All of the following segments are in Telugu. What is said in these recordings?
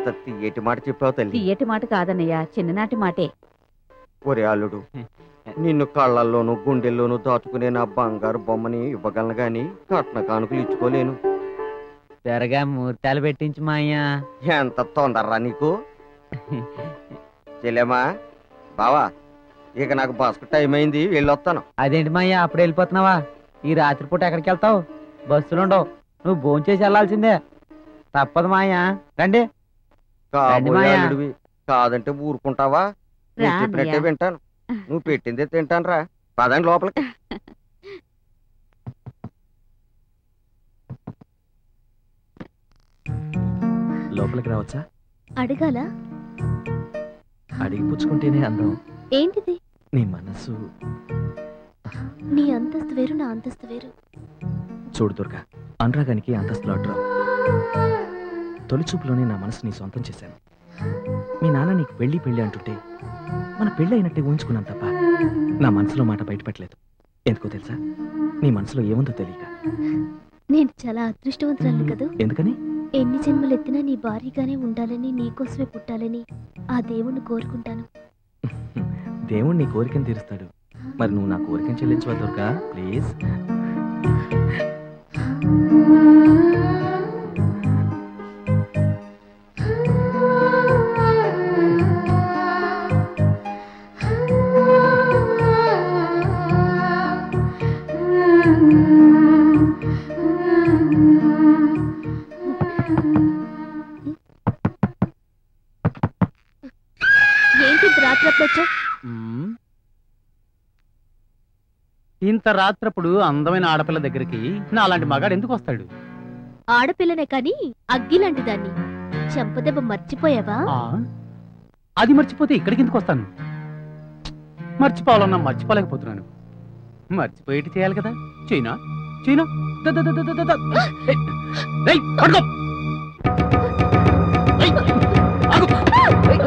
ఎంత తీయటి మాట చెప్పావు తల్లి తీయటి మాట కాదన్నయ్య చిన్ననాటి మాటే ఒరే అల్లుడు నిన్ను కళ్ళల్లోనూ గుండెల్లోనూ దాచుకునే నా బంగారు బొమ్మని ఇవ్వగలను గాని కట్న కానుకలు ఇచ్చుకోలేను త్వరగా ముహూర్తాలు పెట్టించు మాయ్యా ఎంత తొందరరా నీకు చెల్లెమా బావా ఇక నాకు బస్కు టైం అయింది వెళ్ళొస్తాను అదేంటి మాయ్యా అప్పుడు వెళ్ళిపోతున్నావా ఈ రాత్రిపూట ఎక్కడికి వెళ్తావు బస్సులు ఉండవు నువ్వు భోంచేసి వెళ్ళాల్సిందే తప్పదు మాయ్యా రండి కాబోయే మాయా. అల్లుడివి కాదంటే ఊరుకుంటావా నేను రా చెప్పినట్టే అన్నయ్య. వింటాను నువ్వు పెట్టిందే తింటాను రా పదండి లోపలికి లోపలికి రావచ్చా అడగాల అడిగి పుచ్చుకుంటేనే అందం ఏంటిది నీ మనసు నీ అంతస్తు వేరు నా అంతస్తు వేరు చూడు దుర్గా అనురాగానికి అంతస్తులు అడ్డు తొలి చూపులోనే నా మనసు నీ సొంతం చేశాను మీ నాన్న నీకు పెళ్లి పెళ్లి అంటుంటే మన పెళ్లి అయినట్టే ఊహించుకున్నాను తప్ప నా మనసులో మాట బయటపెట్టలేదు ఎందుకో తెలుసా నీ మనసులో ఏముందో తెలియక నేను చాలా అదృష్టవంతురాలు కదూ ఎందుకని ఎన్ని జన్మలు ఎత్తినా నీ భారీగానే ఉండాలని నీకోసమే పుట్టాలని ఆ దేవుణ్ణి కోరుకుంటాను దేవుడు నీ కోరికను తీరుస్తాడు మరి నువ్వు నా కోరికను చెల్లించవా దుర్గా ప్లీజ్ ఏంటి ఇంత రాత్రప్పుడు వచ్చా మ్మ్. ఇంత రాత్రప్పుడు అందమైన ఆడపిల్ల దగ్గరికి నా అలాంటి మగాడు ఎందుకు వస్తాడు ఆడపిల్లనే కానీ అగ్గి లాంటి దాన్ని చెంపదెబ్బ మర్చిపోయావా ఆ? అది మర్చిపోతే ఇక్కడికి ఎందుకు వస్తాను మర్చిపోవాలన్నా మర్చిపోలేకపోతున్నాను మర్చిపోయేటి చేయాలి కదా చైనా చైనా ద- ద- ద- ద- ద- ద- ఏయ్, ఏయ్, పడుకో. ఏయ్, ఆగు. ఏయ్.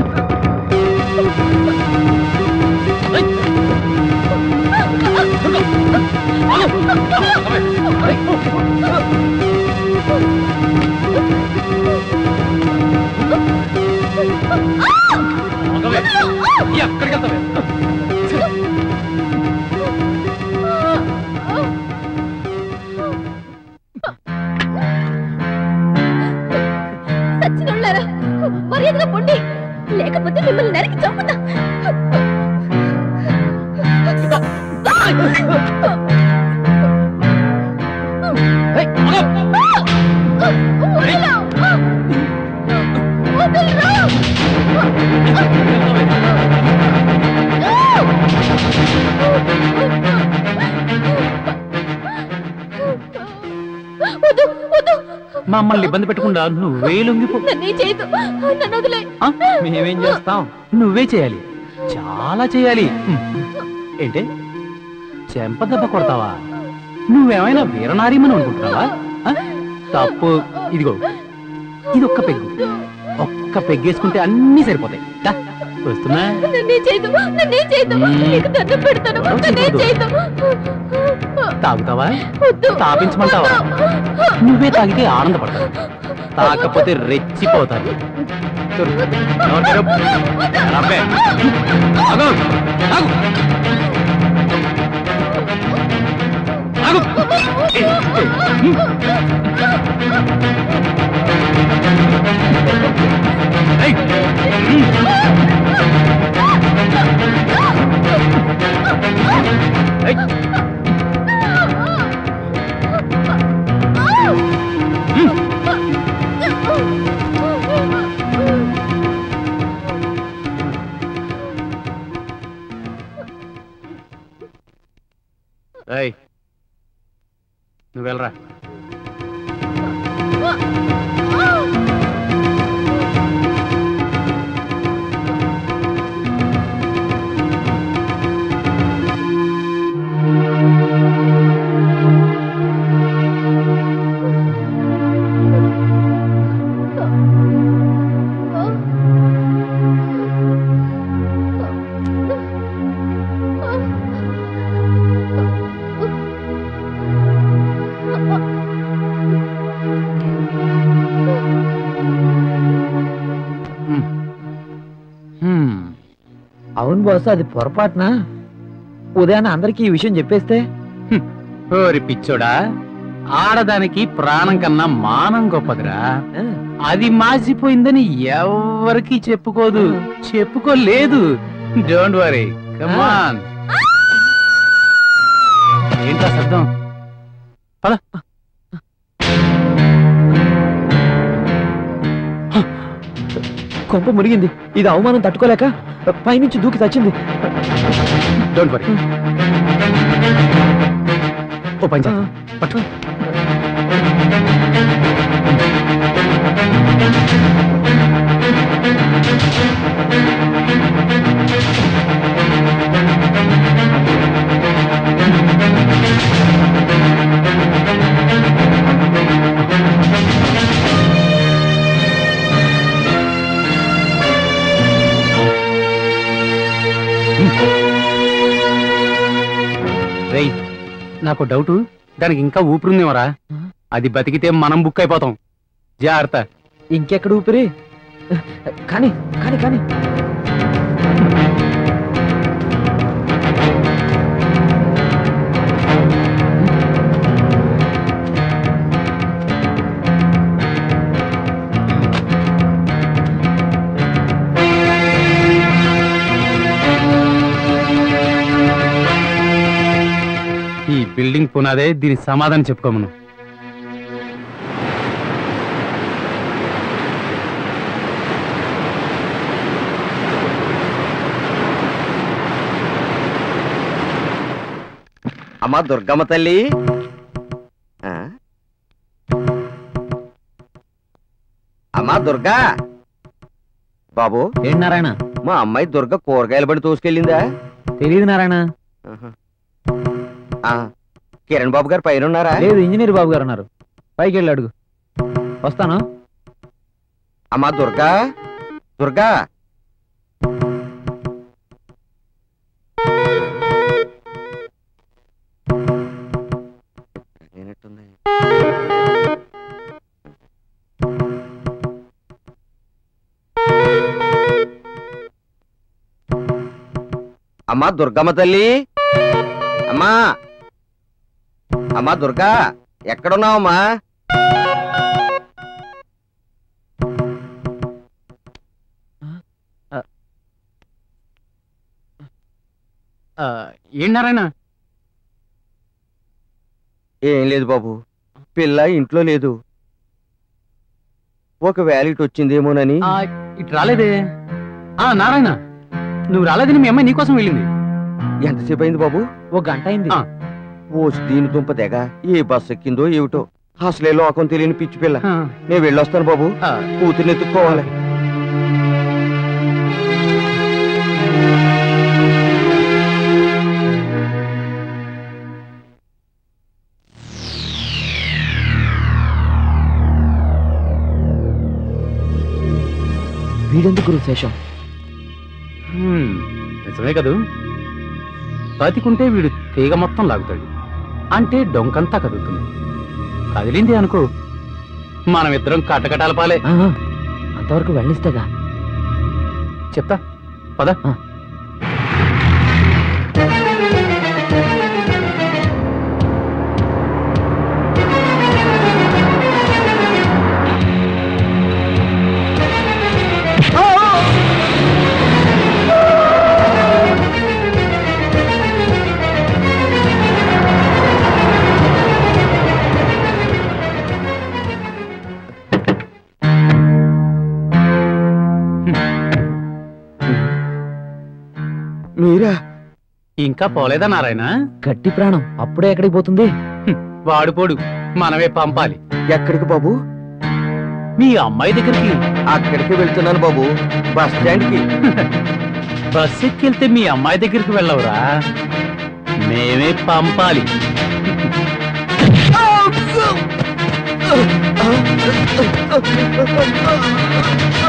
మగవే. ఎక్కడికి వెళ్తావే సచ్చినోళ్ళారా మర్యాదగా పొండి లేకపోతే మిమ్మల్ని నరికి చంపుతా ఏయ్, మగ. వదలు! వదలురా! వద్దు, వద్దు. మమ్మల్ని ఇబ్బంది పెట్టకుండా నువ్వే లొంగిపో నన్నేం చేయదు నన్ను వదిలే ఆ? మేమేం చేస్తాం నువ్వే చేయాలి చాలా చేయాలి హ్మ్. ఏంటే చెంప దెబ్బ కొడతావా నువ్వేమైనా వీరనారీమని అనుకుంటున్నావా ఆ? తప్పు ఇదిగో ఇది ఒక్క పెగ్గు ఒక్క పెగ్గేసుకుంటే అన్నీ సరిపోతాయి దా, వస్తున్నా నన్నేం చేయదు నన్నేం చేయదు మ్మ్. నీకు దండం పెడతాను గొడవ నన్నేం చేయదు తాగుతావా వద్దు తాపించమంటావా నువ్వే తాగితే ఆనందపడతావు తాకపోతే రెచ్చిపోతారు చూడు, నోరు తెరుపు. రబ్బే. ఆగు, ఆగు. ఆగు. ఏ, ఏ, ఏయ్. ఏయ్. ఏయ్ నువ్వు వెళ్ళరా Oh అవును బాస్ అది పొరపాటున ఉదయాన్నే అందరికీ ఈ విషయం చెప్పేస్తే ఓరి పిచ్చోడా ఆడదానికి ప్రాణం కన్నా మానం గొప్పదిరా ఆ, అది మాసిపోయిందని ఎవరికి చెప్పుకోదు చెప్పుకోలేదు డోంట్ వరీ కమాన్ ఏంటా శబ్దం పద కొంప మురిగింది ఇది అవమానం తట్టుకోలేక పైనుంచి దూకి చచ్చింది డోంట్ వరీ ఓ పని చేద్దాం. పట్టు రేయ్ నాకు డౌట్ దానికి ఇంకా ఊపిరుందేమరా అది బతికితే మనం బుక్ అయిపోతాం జాగ్రత్త ఇంకెక్కడ ఊపిరి కానీ కానీ కానీ ఈ బిల్డింగ్ పునాదే దీని సమాధానం చెప్పుకోమను అమ్మా దుర్గమ్మ తల్లి ఆ? అమ్మా దుర్గా బాబు ఏంటి నారాయణ మా అమ్మాయి దుర్గ కూరగాయల బండి తోసుకెళ్ళిందా తెలియదు నారాయణ ఆహా. ఆ, కిరణ్ బాబు గారు పైన ఉన్నారా లేదు ఇంజనీర్ బాబు గారు ఉన్నారు పైకి వెళ్ళి అడుగు వస్తాను అమ్మా దుర్గా దుర్గా లేనట్టుంది. అమ్మా దుర్గమ్మ తల్లి అమ్మా అమ్మా దుర్గా ఎక్కడున్నావమ్మా ఆ, ఏం నారాయణ ఏం లేదు బాబు పిల్ల ఇంట్లో లేదు ఒకవేళ ఇటు వచ్చిందేమోనని ఆ, ఇటు రాలేదే ఆ నారాయణ నువ్వు రాలేదని మీ అమ్మాయి నీకోసం వెళ్ళింది ఎంతసేపు అయింది బాబు ఓ గంట అయింది ఆ. ఓ దీని దుంప తెగ ఏ బస్సు ఎక్కిందో ఏమిటో అసలే లోకం తెలియని పిచ్చి పిల్ల ఆ, నేను వెళ్ళొస్తాను బాబు ఆ, కూతుర్ని ఎత్తుక్కోవాలి వీడెందుకు శేషం హ్మ్, నిజమే కదూ బతికుంటే వీడు తీగ మొత్తం లాగుతాడు అంటే డొంకంతా కదులుతుంది కదిలింది అనుకో మనమిద్దరం కటకటాల పాలే ఆహా, అంతవరకు వెళ్ళిస్తేగా చెప్తా పద ఆ. మీరా ఇంకా పోలేదా నారాయణ గట్టి ప్రాణం అప్పుడే ఎక్కడికి పోతుంది వాడుపోడు మనమే పంపాలి ఎక్కడికి బాబు మీ అమ్మాయి దగ్గరికి అక్కడికి వెళ్తున్నాను బాబు బస్ స్టాండ్కి బస్ ఎక్కెళ్తే మీ అమ్మాయి దగ్గరికి వెళ్ళవురా మేమే పంపాలి ఆ